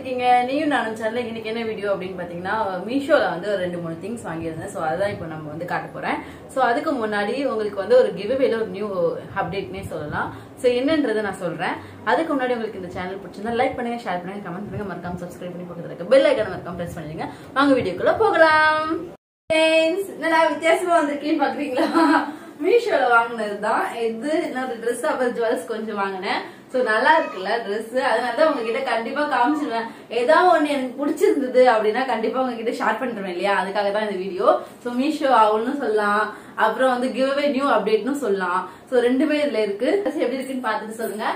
இருக்கீங்க நீயும் நானும் சேனல்ல இன்னைக்கு என்ன வீடியோ அப்படின்னு பாத்தீங்கன்னா மீஷோல வந்து ஒரு ரெண்டு மூணு திங்ஸ் வாங்கியிருந்தேன் ஸோ அதுதான் இப்போ நம்ம வந்து காட்ட போறேன் ஸோ அதுக்கு முன்னாடி உங்களுக்கு வந்து ஒரு கிவ்அவேல ஒரு நியூ அப்டேட்னே சொல்லலாம் ஸோ என்னன்றதை நான் சொல்றேன் அதுக்கு முன்னாடி உங்களுக்கு இந்த சேனல் பிடிச்சிருந்தா லைக் பண்ணுங்க ஷேர் பண்ணுங்க கமெண்ட் பண்ணுங்க மறக்காம சப்ஸ்கிரைப் பண்ணி பக்கத்துல இருக்க பெல் ஐக்கான மறக்காம பிரஸ் பண்ணிடுங்க வாங்க வீடியோக்குள்ள போகலாம் Friends, என்னடா வித்தியாசமா வந்திருக்கேன்னு பாக்குறீங்களா மீஷோல வாங்கினது தான் இது இன்னொரு ட்ரெஸ் அப்புறம் ஜுவல்ஸ் கொஞ்சம் வாங்கினேன் சோ நல்லா இருக்குல்ல ட்ரெஸ் அதனாலதான் உங்ககிட்ட கண்டிப்பா காமிச்சிருவேன் ஏதாவது ஒண்ணு எனக்கு பிடிச்சிருந்தது அப்படின்னா கண்டிப்பா உங்ககிட்ட ஷேர் பண்றேன் இல்லையா அதுக்காக தான் இந்த வீடியோ சோ மீஷோ ஆகும்னு சொல்லலாம் அப்புறம் வந்து கிவ் அவே நியூ அப்டேட்னு சொல்லலாம் சோ ரெண்டுமே இதுல இருக்கு Dress எப்படி இருக்குன்னு பார்த்துட்டு சொல்லுங்க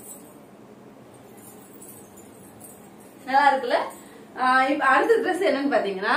நல்லா இருக்குல்ல ஆஹ் இப்ப அடுத்த ட்ரெஸ் என்னன்னு பாத்தீங்கன்னா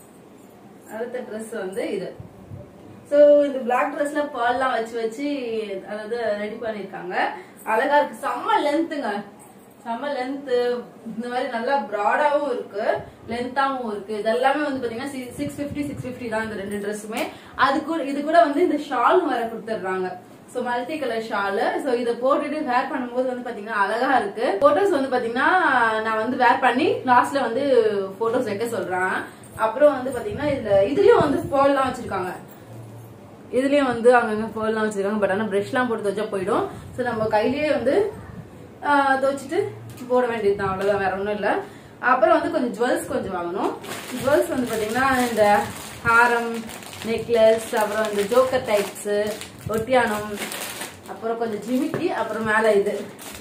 அடுத்த ட்ரெஸ் வந்து இது சோ இந்த பிளாக் ட்ரெஸ்ல பால்லாம் வச்சு வச்சு அதாவது ரெடி பண்ணிருக்காங்க அழகா இருக்கு செம்ம லென்த்துங்க செம்ம லென்த் இந்த மாதிரி நல்லா ப்ராடாவும் இருக்கு லென்த்தாவும் இருக்கு இதெல்லாமே வந்து பாத்தீங்கன்னா சிக்ஸ் பிப்டி சிக்ஸ் பிப்டி தான் இந்த ரெண்டு ட்ரெஸ்ஸுமே அது கூட இது கூட வந்து இந்த ஷால் வர கொடுத்துடுறாங்க so multi colour shawl so இத போட்டுட்டு வேர் பண்ணும்போது வந்து பாத்தீங்கன்னா அழகா இருக்கு போட்டோஸ் வந்து பாத்தீங்கன்னா நான் வந்து வேர் பண்ணி லாஸ்ட்ல வந்து போட்டோஸ் வைக்க சொல்றேன் அப்புறம் வந்து பாத்தீங்கன்னா இதுல இதுலயும் வந்து பேர்லாம் வச்சிருக்காங்க இதுலயும் வந்து அங்கங்க பேர்லாம் வச்சிருக்காங்க பட் ஆனா பிரஷ்லாம் போட்டு துவச்சா போயிடும் சோ நம்ம கையிலேயே வந்து ஆஹ், துவைச்சிட்டு போட வேண்டியதுதான் அவ்வளவுதான் வேற ஒண்ணும் இல்ல அப்புறம் வந்து கொஞ்சம் ஜுவல்ஸ் கொஞ்சம் வாங்கணும் ஜுவல்ஸ் வந்து பாத்தீங்கன்னா இந்த ஹாரம் நெக்லஸ் அப்புறம் இந்த ஜோக்கர் டைப்ஸ் ஒட்டியானம் அப்புறம் கொஞ்சம் ஜிமிக்கி அப்புறம் மேல இது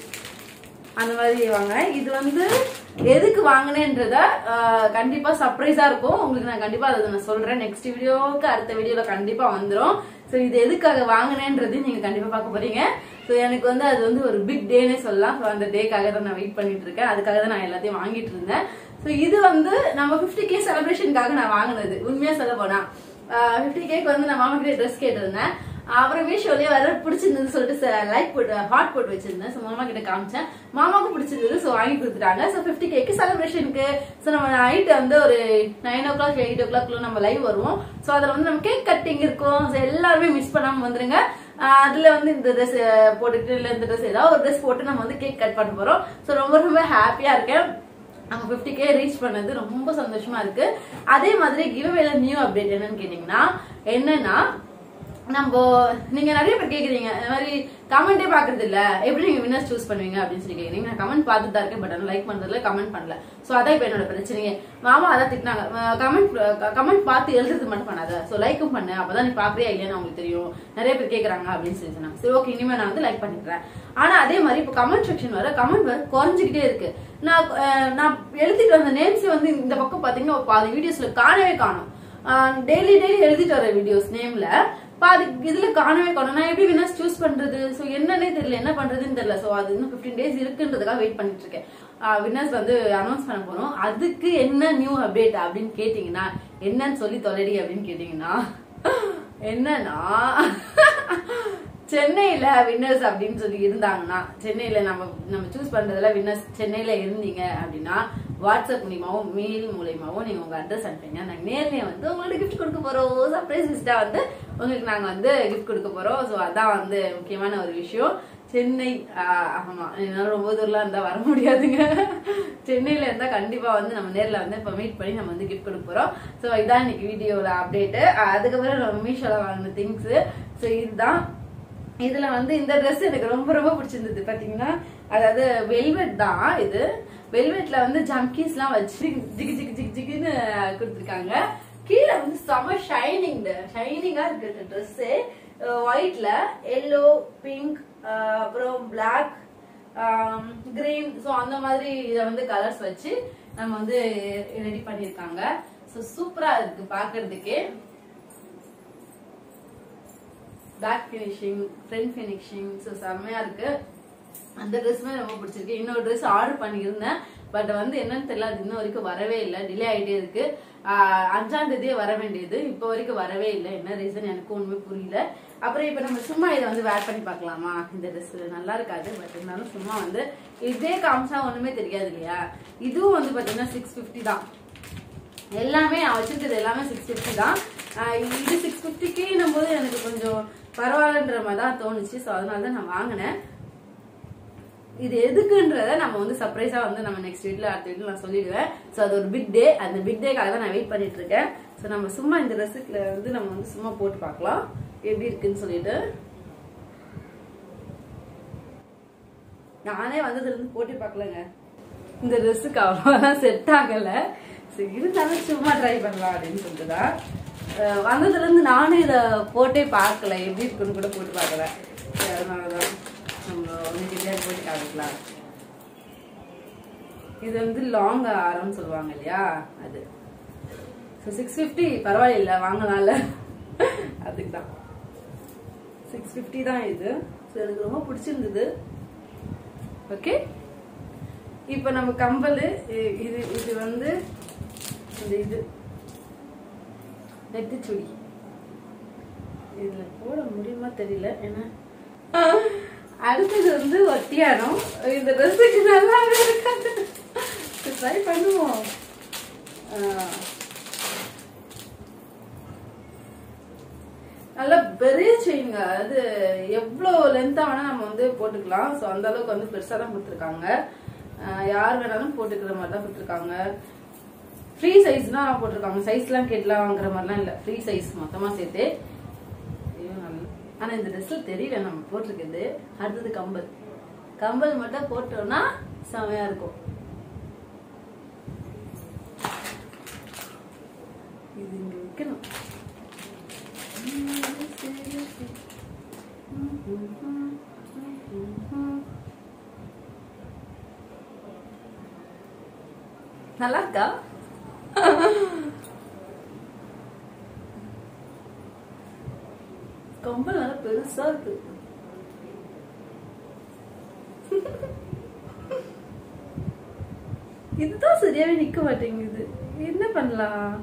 அந்த மாதிரி வாங்க இது வந்து எதுக்கு வாங்கினேன்றத ஆஹ், கண்டிப்பா சர்ப்ரைஸா இருக்கும் உங்களுக்கு நான் கண்டிப்பா அதை நான் சொல்றேன் நெக்ஸ்ட் வீடியோக்கு அடுத்த வீடியோல கண்டிப்பா வந்துரும் சோ இது எதுக்காக வாங்கினேன்றது நீங்க கண்டிப்பா பார்க்க போறீங்க சோ எனக்கு வந்து அது வந்து ஒரு பிக் டேனே சொல்லலாம் So, அந்த டேக்காக தான் நான் வெயிட் பண்ணிட்டு இருக்கேன் அதுக்காக தான் நான் எல்லாத்தையும் வாங்கிட்டு இருந்தேன் சோ இது வந்து நம்ம 50k கே செலிப்ரேஷனுக்காக நான் வாங்கினது உண்மையா சொல்ல போனா ஃபிஃப்டி கேக்கு வந்து நான் மாமா கிட்ட ட்ரெஸ் கேட்டிருந்தேன் அப்புறம் மீஷோலயே வர பிடிச்சிருந்தது சொல்லிட்டு லைக் போட்டு ஹாட் போட்டு வச்சிருந்தேன் ஸோ மாமா கிட்ட காமிச்சேன் மாமாவுக்கு பிடிச்சிருந்தது ஸோ வாங்கி கொடுத்துட்டாங்க ஸோ ஃபிஃப்டி கேக்கு செலிப்ரேஷனுக்கு ஸோ நம்ம நைட் வந்து ஒரு நைன் ஓ கிளாக் எயிட் ஓ கிளாக்ல நம்ம லைவ் வருவோம் ஸோ அதில் வந்து நம்ம கேக் கட்டிங் இருக்கும் ஸோ எல்லாருமே மிஸ் பண்ணாம வந்துருங்க ஆஹ் அதுல வந்து இந்த ட்ரெஸ் போட்டுட்டு இல்ல இந்த ட்ரெஸ் ஏதாவது ஒரு ட்ரெஸ் போட்டு நம்ம வந்து கேக் கட் பண்ண போறோம் ஸோ ரொம்ப ரொம்ப ஹாப்பியா இருக்கேன் நம்ம 50k கே ரீச் பண்ணது ரொம்ப சந்தோஷமா இருக்கு அதே மாதிரி கிவ்அவேல நியூ அப்டேட் என்னன்னு கேட்டீங்கன்னா என்னன்னா நம்ம நீங்க நிறைய பேர் கேக்குறீங்க இந்த மாதிரி கமெண்டே பாக்குறது இல்ல எப்படி நீங்க வின்னர்ஸ் சூஸ் பண்ணுவீங்க அப்படின்னு சொல்லி கேக்குறீங்க நான் கமெண்ட் பார்த்துட்டு தான் இருக்கேன் பட் ஆனால் லைக் பண்றதுல கமெண்ட் பண்ணல சோ அதான் இப்ப என்னோட பிரச்சனையே மாமா அதான் திட்டினாங்க கமெண்ட் கமெண்ட் பார்த்து எழுதுறது மட்டும் பண்ணாத சோ லைக்கும் பண்ணு அப்பதான் நீ பாக்குறியா இல்லையான்னு உங்களுக்கு தெரியும் நிறைய பேர் கேக்குறாங்க அப்படின்னு சொல்லி சொன்னாங்க சரி ஓகே இனிமே நான் வந்து லைக் பண்ணிடுறேன் ஆனா அதே மாதிரி இப்போ கமெண்ட் செக்ஷன் வர கமெண்ட் வர குறைஞ்சிக்கிட்டே இருக்கு நான் அஹ், நான் எழுதிட்டு வந்த நேம்ஸ் வந்து இந்த பக்கம் பாத்தீங்கன்னா ஒரு பாதி வீடியோஸ்ல காணவே காணும் டெய்லி டெய்லி எழுதிட்டு வர வீடியோஸ் நேம்ல பாதி இதுல காணவே காணும் நான் எப்படி வினர்ஸ் சூஸ் பண்றது சோ என்னன்னே தெரியல என்ன பண்றதுன்னு தெரியல சோ அது இன்னும் 15 டேஸ் இருக்குன்றதுக்காக வெயிட் பண்ணிட்டு இருக்கேன் வினர்ஸ் வந்து அனௌன்ஸ் பண்ண போறோம் அதுக்கு என்ன நியூ அப்டேட் அப்படின்னு கேட்டீங்கன்னா என்னன்னு சொல்லி தொலைடி அப்படின்னு கேட்டீங்கன்னா என்னன்னா சென்னையில வின்னர்ஸ் அப்படின்னு சொல்லி இருந்தாங்கன்னா சென்னையில நம்ம நம்ம சூஸ் பண்றதுல வின்னர்ஸ் சென்னையில இருந்தீங்க அப்படின்னா வாட்ஸ்அப் மூலியமாவும் மெயில் மூலியமாவும் நீங்க உங்க அட்ரஸ் அனுப்புங்க நாங்க நேர்லயே வந்து உங்களுக்கு கிஃப்ட் கொடுக்க போறோம் சர்ப்ரைஸ் லிஸ்டா வந்து உங்களுக்கு நாங்க வந்து கிஃப்ட் கொடுக்க போறோம் சோ அதான் வந்து முக்கியமான ஒரு விஷயம் சென்னை ஆஹ், ஆமா என்னால ரொம்ப தூரம்லாம் இருந்தா வர முடியாதுங்க சென்னையில இருந்தா கண்டிப்பா வந்து நம்ம நேர்ல வந்து இப்ப மீட் பண்ணி நம்ம வந்து கிஃப்ட் கொடுக்க போறோம் சோ இதான் இன்னைக்கு வீடியோல அப்டேட் அதுக்கப்புறம் நம்ம மீஷோல வாங்கின திங்ஸ் சோ இதுதான் இதுல வந்து இந்த Dress எனக்கு ரொம்ப ரொம்ப பிடிச்சிருந்தது பாத்தீங்கன்னா அதாவது வெல்வெட் தான் இது வெல்வெட்ல வந்து ஜம்கீஸ் எல்லாம் வச்சு ஜிகு ஜிகு ஜிகு ஜிகுன்னு கொடுத்துருக்காங்க கீழே வந்து செம ஷைனிங் ஷைனிங்கா இருக்கு ட்ரெஸ் ஒயிட்ல எல்லோ பிங்க் அப்புறம் பிளாக் கிரீன் ஸோ அந்த மாதிரி இதை வந்து கலர்ஸ் வச்சு நம்ம வந்து ரெடி பண்ணியிருக்காங்க ஸோ சூப்பரா இருக்கு பார்க்கிறதுக்கே back finishing front finishing so செம்மையா இருக்கு அந்த ட்ரெஸ்ஸுமே ரொம்ப பிடிச்சிருக்கு இன்னொரு ட்ரெஸ் ஆர்டர் பண்ணியிருந்தேன் பட் வந்து என்னன்னு தெரியல அது இன்ன வரைக்கும் வரவே இல்லை டிலே ஆயிட்டே இருக்கு ஆஹ் அஞ்சாம் தேதியே வர வேண்டியது இப்போ வரைக்கும் வரவே இல்லை என்ன ரீசன் எனக்கு ஒண்ணுமே புரியல அப்புறம் இப்போ நம்ம சும்மா இதை வந்து வேர் பண்ணி பார்க்கலாமா இந்த ட்ரெஸ் நல்லா இருக்காது பட் இருந்தாலும் சும்மா வந்து இதே காமிச்சா ஒண்ணுமே தெரியாது இல்லையா இதுவும் வந்து பாத்தீங்கன்னா சிக்ஸ் ஃபிஃப்டி தான் எல்லாமே நான் வச்சிருக்கிறது எல்லாமே சிக்ஸ் ஃபிஃப்டி தான் ஆஹ் இது சிக்ஸ் ஃபிஃப்டிக்குன்னும் போது எனக்கு கொஞ்சம் பரவாயில்லன்ற மாதிரி தான் தோணுச்சு ஸோ அதனால தான் நான் வாங்கினேன் இது எதுக்குன்றத நம்ம வந்து சர்ப்ரைஸா வந்து நம்ம நெக்ஸ்ட் வீக்ல அடுத்த வீக்ல நான் சொல்லிடுவேன் ஸோ அது ஒரு பிக் டே அந்த பிக் டேக்காக தான் நான் வெயிட் பண்ணிட்டு இருக்கேன் ஸோ நம்ம சும்மா இந்த ட்ரெஸ்ஸுக்குல வந்து நம்ம வந்து சும்மா போட்டு பார்க்கலாம் எப்படி இருக்குன்னு சொல்லிட்டு நானே வந்ததுல இருந்து போட்டு பார்க்கலங்க இந்த ட்ரெஸ்ஸுக்கு அவ்வளோதான் செட் ஆகல சரி இருந்தாலும் சும்மா ட்ரை பண்ணலாம் அப்படின்னு சொல்லிட்டு தான் அஹ் வந்ததுல இருந்து நானும் இதை போட்டே பார்க்கல எப்படி இருக்குன்னு கூட போட்டு பார்க்கல சரி, அதனாலதான் நம்ம உங்ககிட்ட போட்டு காமிக்கலாம் இது வந்து லாங் ஆரம்னு சொல்லுவாங்க இல்லையா அது ஸோ சிக்ஸ் ஃபிஃப்டி பரவாயில்ல வாங்கலாம்ல அதுக்கு தான் சிக்ஸ் ஃபிஃப்டி தான் இது ஸோ எனக்கு ரொம்ப பிடிச்சிருந்தது ஓகே இப்போ நம்ம கம்பல் இ- இது இது வந்து இந்த இது நெத்திச்சுடி இதுல போட முடியுமா தெரியல ஏன்னா அடுத்தது வந்து ஒட்டியானம் இந்த ட்ரெஸ்ஸுக்கு நல்லா இருக்காது ட்ரை பண்ணுவோம் ஆ. நல்ல பெரிய செயின்ங்க அது எவ்வளோ லென்த்தா வேணா நம்ம வந்து போட்டுக்கலாம் ஸோ அந்த அளவுக்கு வந்து பெருசா தான் கொடுத்துருக்காங்க அஹ் யார் வேணாலும் போட்டுக்கிற மாதிரி தான் கொடுத்துருக்காங்க ஃப்ரீ சைஸ் தான் போட்டிருக்காங்க சைஸ்லாம் கேட்லாம் வாங்குற மாதிரிலாம் இல்லை ஃப்ரீ சைஸ் மொத்தமா சேர்த்து ஐயோ, நல்ல- ஆனா இந்த ட்ரெஸ்ல தெரியல நம்ம போட்டிருக்குது அடுத்தது கம்பல் கம்பல் மட்டும் போட்டோம்னா செமையா இருக்கும் இது இங்க வைக்கணும் நல்லா இருக்கா கம்பல் நல்லா பெருசா இருக்கு இதுதான் சரியாவே நிக்க மாட்டேங்குது என்ன பண்ணலாம்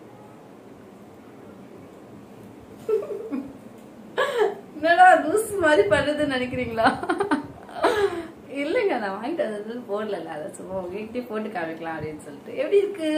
என்னடா லூஸ் மாதிரி பண்ணுதுன்னு நினைக்கிறீங்களா இல்லைங்க நான் வாங்கிட்டு வந்தது போடல அதை சும்மா உங்ககிட்டே போட்டு காமிக்கலாம் அப்படின்னு சொல்லிட்டு எப்படி இருக்கு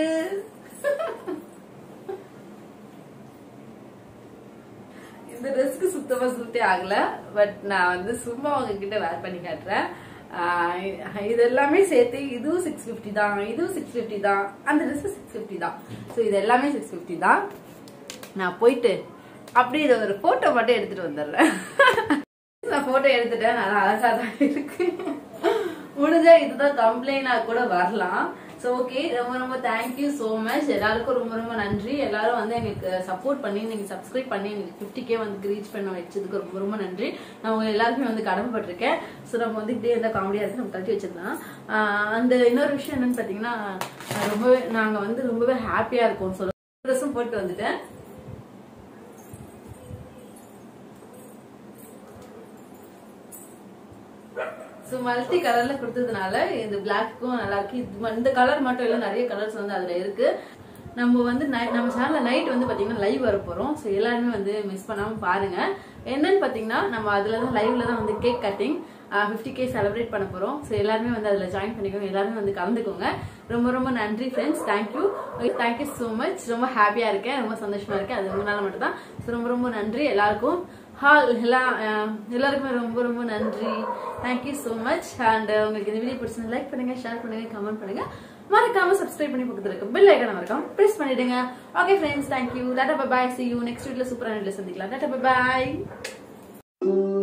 இந்த ட்ரெஸ்க்கு சுத்தமா சுத்தே ஆகல பட் நான் வந்து சும்மா உங்ககிட்ட வேர் பண்ணி காட்டுறேன் ஆஹ் இது எல்லாமே சேர்த்து இதுவும் சிக்ஸ் ஃபிஃப்டி தான் இதுவும் சிக்ஸ் ஃபிஃப்டி தான் அந்த ட்ரெஸ் சிக்ஸ் ஃபிஃப்டி தான் ஸோ இது எல்லாமே சிக்ஸ் ஃபிஃப்டி தான் நான் போயிட்டு அப்படியே இதை ஒரு போட்டோ மட்டும் எடுத்துட்டு வந்துடுறேன் நான் போட்டோ எடுத்துட்டேன் நல்லா அழகா தான் இருக்கு முடிஞ்சா இதுதான் கம்ப்ளைண்டா கூட வரலாம் ஸோ ஓகே ரொம்ப ரொம்ப தேங்க்யூ ஸோ மச் எல்லாருக்கும் ரொம்ப ரொம்ப நன்றி எல்லாரும் வந்து எங்களுக்கு சப்போர்ட் பண்ணி நீங்க சப்ஸ்கிரைப் பண்ணி எங்களுக்கு ஃபிஃப்டிக்கே வந்து ரீச் பண்ண வச்சதுக்கு ரொம்ப ரொம்ப நன்றி நான் உங்க எல்லாருக்குமே வந்து கடமைப்பட்டிருக்கேன் ஸோ நம்ம வந்து இப்படியே இருந்தால் காமெடியாக இருக்கு நம்ம கழட்டி வச்சிருந்தோம் ஆஹ் அந்த இன்னொரு விஷயம் என்னன்னு பார்த்தீங்கன்னா ரொம்பவே நாங்கள் வந்து ரொம்பவே ஹாப்பியாக இருக்கோம் சொல்ல ட்ரெஸ்ஸும் போட்டு வந்துட்டேன் ஸோ மல்டி கலர்ல கொடுத்ததுனால இந்த பிளாக்கும் நல்லா இருக்கு இது ம- இந்த கலர் மட்டும் இல்லை நிறைய கலர்ஸ் வந்து அதுல இருக்கு நம்ம வந்து night- நம்ம சேனல்ல நைட் வந்து பாத்தீங்கன்னா லைவ் வர போறோம் ஸோ எல்லாருமே வந்து மிஸ் பண்ணாம பாருங்க என்னன்னு பாத்தீங்கன்னா நம்ம அதுல தான் லைவ்ல தான் வந்து cake cutting fifty K celebrate பண்ண போறோம் ஸோ எல்லாருமே வந்து அதுல ஜாயின் பண்ணிக்கோங்க எல்லாருமே வந்து கலந்துக்கோங்க ரொம்ப ரொம்ப நன்றி friends thank you thank you so much ரொம்ப ஹாப்பியா இருக்கேன் ரொம்ப சந்தோஷமா இருக்கேன் அது உங்களால மட்டும் தான் ஸோ ரொம்ப ரொம்ப நன்றி எல்லாருக்கும் ஹால் எல்லாம் அஹ், எல்லாருக்குமே ரொம்ப ரொம்ப நன்றி தேங்க்யூ ஸோ மச் அண்ட் உங்களுக்கு இந்த வீடியோ பிடிச்சிருந்தா லைக் பண்ணுங்க ஷேர் பண்ணுங்க கமெண்ட் பண்ணுங்க மறக்காம சப்ஸ்கிரைப் பண்ணி பக்கத்துல இருக்க பெல் ஐக்கான மறக்காம பிரஸ் பண்ணிடுங்க okay friends thank you tata bye see you next வீட்ல சூப்பரான வீடியோ சந்திக்கலாம் டாடா பாய்